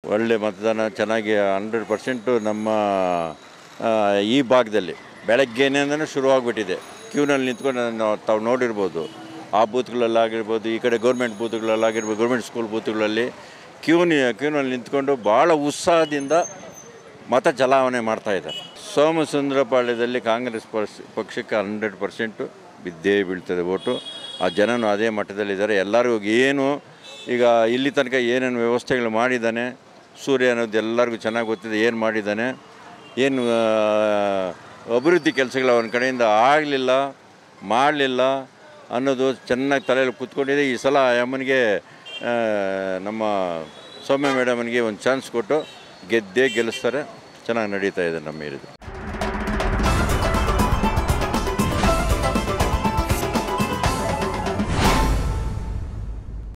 ಒಳ್ಳೆ ಮತದಾನ ಚೆನ್ನಾಗಿ ಹಂಡ್ರೆಡ್ ಪರ್ಸೆಂಟು ನಮ್ಮ ಆ, ಈ ಭಾಗದಲ್ಲಿ ಬೆಳಗ್ಗೆನೇ ಶುರುವಾಗ್ಬಿಟ್ಟಿದೆ ಕ್ಯೂನಲ್ಲಿ ನಿಂತ್ಕೊಂಡು ನಾವು ತಾವು ನೋಡಿರ್ಬೋದು ಆ ಬೂತ್ಗಳಲ್ಲಾಗಿರ್ಬೋದು ಈ ಕಡೆ ಗೌರ್ಮೆಂಟ್ ಬೂತ್ಗಳಲ್ಲಾಗಿರ್ಬೋದು ಗೌರ್ಮೆಂಟ್ ಸ್ಕೂಲ್ ಬೂತ್ಗಳಲ್ಲಿ ಕ್ಯೂನಿ ಕ್ಯೂನಲ್ಲಿ ನಿಂತ್ಕೊಂಡು ಭಾಳ ಉತ್ಸಾಹದಿಂದ ಮತ ಚಲಾವಣೆ ಮಾಡ್ತಾ ಇದ್ದಾರೆ ಸೋಮಸುಂದರಪಾಳ್ಯದಲ್ಲಿ ಕಾಂಗ್ರೆಸ್ ಪಕ್ಷ ಪಕ್ಷಕ್ಕೆ ಹಂಡ್ರೆಡ್ ಪರ್ಸೆಂಟು ಬಿದ್ದೇ ಬೀಳ್ತದೆ ಓಟು ಆ ಜನನೂ ಅದೇ ಮಟ್ಟದಲ್ಲಿದ್ದಾರೆ ಎಲ್ಲರಿಗೂ ಏನು ಈಗ ಇಲ್ಲಿ ತನಕ ಏನೇನು ವ್ಯವಸ್ಥೆಗಳು ಮಾಡಿದ್ದಾನೆ ಸೂರ್ಯ ಅನ್ನೋದು ಎಲ್ಲರಿಗೂ ಚೆನ್ನಾಗಿ ಗೊತ್ತಿದೆ ಏನು ಮಾಡಿದ್ದಾನೆ ಏನು ಆ, ಅಭಿವೃದ್ಧಿ ಕೆಲಸಗಳು ಅವನ ಕಡೆಯಿಂದ ಆಗಲಿಲ್ಲ ಮಾಡಲಿಲ್ಲ ಅನ್ನೋದು ಚೆನ್ನಾಗಿ ತಲೆಯಲ್ಲಿ ಕೂತ್ಕೊಂಡಿದೆ ಈ ಸಲ ಆ ಅಮ್ಮನಿಗೆ ಆ, ನಮ್ಮ ಸೌಮ್ಯ ಮೇಡಮನಿಗೆ ಒಂದು ಚಾನ್ಸ್ ಕೊಟ್ಟು ಗೆದ್ದೇ ಗೆಲ್ಲಿಸ್ತಾರೆ ಚೆನ್ನಾಗಿ ನಡೀತಾ ಇದೆ ನಮ್ಮ ಏರಿಯಾದು